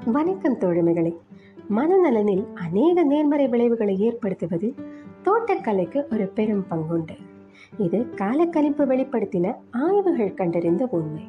வணக்கம் தோழமைகளே மனநலனில் அநேக நேர்மறை விளைவுகளை ஏற்படுத்துவதில் தோட்டக்கலைக்கு ஒரு பெரும் பங்குண்டு இது காலக்கணிப்பு வெளிப்படுத்தின ஆய்வுகள் கண்டறிந்த உண்மை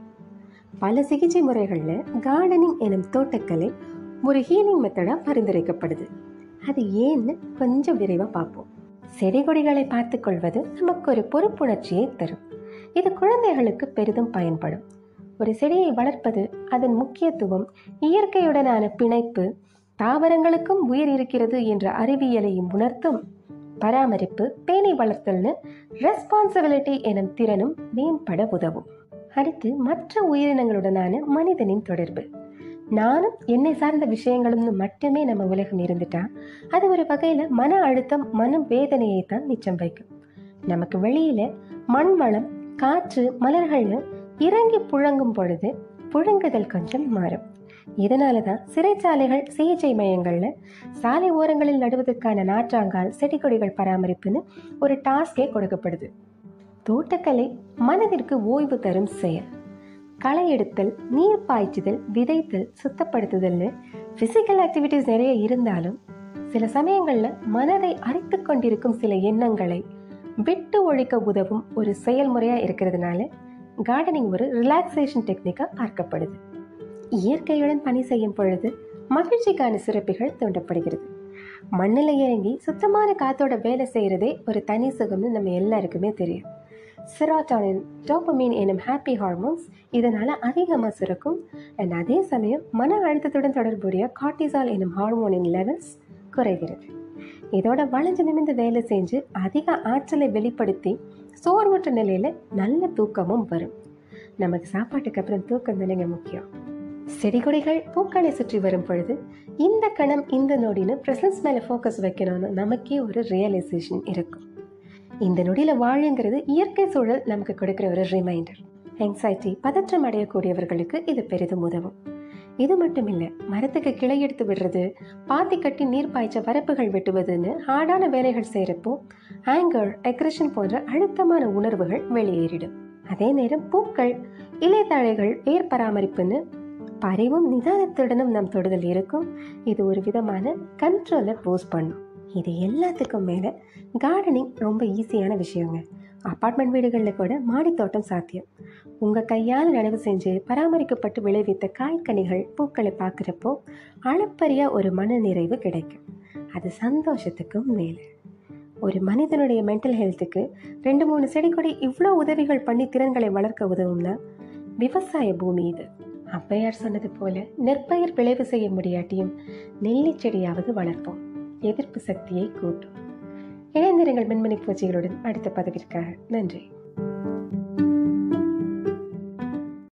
பல சிகிச்சை முறைகளில் கார்டனிங் எனும் தோட்டக்கலை ஒரு ஹீலிங் மெத்தடாக பரிந்துரைக்கப்படுது அது ஏன்னு கொஞ்சம் விரைவாக பார்ப்போம் செடி கொடிகளை பார்த்துக்கொள்வது நமக்கு ஒரு பொறுப்புணர்ச்சியை தரும் இது குழந்தைகளுக்கு பெரிதும் பயன்படும் ஒரு செடியை வளர்ப்பது அதன் முக்கியத்துவம் இயற்கையுடனான பிணைப்பு தாவரங்களுக்கும் உயிர் இருக்கிறது என்ற அறிவியலையும் உணர்த்தும் பராமரிப்பு பேணி வளர்த்தல்னு ரெஸ்பான்சிபிலிட்டி எனும் திறனும் மேம்பட உதவும் அடுத்து மற்ற உயிரினங்களுடனான மனிதனின் தொடர்பு நானும் என்னை சார்ந்த விஷயங்களும்னு மட்டுமே நம்ம உலகம் இருந்துட்டா அது ஒரு வகையில் மன அழுத்தம் மன வேதனையை தான் மிச்சம் வைக்கும் நமக்கு வெளியில மண் வளம் காற்று மலர்கள்னு இறங்கி புழங்கும் பொழுது புழங்குதல் கொஞ்சம் மாறும் இதனால தான் சிறைச்சாலைகள் சிகிச்சை மையங்கள்ல சாலை ஓரங்களில் நடுவதற்கான நாற்றாங்கால் செடி கொடிகள் பராமரிப்புன்னு ஒரு டாஸ்கே கொடுக்கப்படுது தோட்டக்கலை மனதிற்கு ஓய்வு தரும் செயல் களை எடுத்தல் நீர் பாய்ச்சுதல் விதைத்தல் சுத்தப்படுத்துதல்னு ஃபிசிக்கல் ஆக்டிவிட்டிஸ் நிறைய இருந்தாலும் சில சமயங்களில் மனதை அரித்து கொண்டிருக்கும் சில எண்ணங்களை விட்டு ஒழிக்க உதவும் ஒரு செயல்முறையாக இருக்கிறதுனால கார்டனிங் ஒரு ரிலாக்ஸேஷன் டெக்னிக்காக பார்க்கப்படுது இயற்கையுடன் பணி செய்யும் பொழுது மகிழ்ச்சிக்கான சுரப்பிகள் தூண்டப்படுகிறது மண்ணில் இறங்கி சுத்தமான காத்தோட வேலை செய்கிறதே ஒரு தனி சுகம்னு நம்ம எல்லாருக்குமே தெரியும் சிராட்டானின் டோப்பமீன் எனும் ஹாப்பி ஹார்மோன்ஸ் இதனால் அதிகமாக சுரக்கும் அண்ட் அதே சமயம் மன அழுத்தத்துடன் தொடர்புடைய கார்டிசால் எனும் ஹார்மோனின் லெவல்ஸ் குறைகிறது இதோட வளைஞ்சு நிமிந்து வேலை செஞ்சு அதிக ஆற்றலை வெளிப்படுத்தி சோர்வுற்ற நிலையில் நல்ல தூக்கமும் வரும் நமக்கு சாப்பாட்டுக்கு அப்புறம் தூக்கம் தானேங்க முக்கியம் செடி கொடிகள் பூக்களை சுற்றி வரும் பொழுது இந்த கணம் இந்த நொடின்னு ப்ரெசன்ஸ் மேலே ஃபோக்கஸ் வைக்கணும்னு நமக்கே ஒரு ரியலைசேஷன் இருக்கும் இந்த நொடியில் வாழுங்கிறது இயற்கை சூழல் நமக்கு கொடுக்குற ஒரு ரிமைண்டர் எங்ஸைட்டி பதற்றம் அடையக்கூடியவர்களுக்கு இது பெரிதும் உதவும் இது மட்டும் இல்லை மரத்துக்கு கிளை எடுத்து விடுறது பாத்தி கட்டி நீர் பாய்ச்ச வரப்புகள் வெட்டுவதுன்னு ஹார்டான வேலைகள் செய்கிறப்போ ஆங்கர் அக்ரெஷன் போன்ற அழுத்தமான உணர்வுகள் வெளியேறிடும் அதே நேரம் பூக்கள் இலைத்தழைகள் வேர் பராமரிப்புன்னு பரிவும் நிதானத்துடனும் நம் தொடுதல் இருக்கும் இது ஒரு விதமான கண்ட்ரோலை போஸ்ட் பண்ணும் இது எல்லாத்துக்கும் மேலே கார்டனிங் ரொம்ப ஈஸியான விஷயங்க அப்பார்ட்மெண்ட் வீடுகளில் கூட மாடித்தோட்டம் சாத்தியம் உங்கள் கையால் நடவு செஞ்சு பராமரிக்கப்பட்டு விளைவித்த காய்கனிகள் பூக்களை பார்க்குறப்போ அளப்பரிய ஒரு மன நிறைவு கிடைக்கும் அது சந்தோஷத்துக்கும் மேலே ஒரு மனிதனுடைய மென்டல் ஹெல்த்துக்கு ரெண்டு மூணு செடி கொடி இவ்வளோ உதவிகள் பண்ணி திறன்களை வளர்க்க உதவும்னா விவசாய பூமி இது ஔவையார் சொன்னது போல நெற்பயிர் விளைவு செய்ய முடியாட்டியும் நெல்லிச் செடியாவது வளர்ப்போம் எதிர்ப்பு சக்தியை கூட்டும் இணைந்திருங்கள் மின்மணி பூச்சிகளுடன் அடுத்த பதவிற்காக நன்றி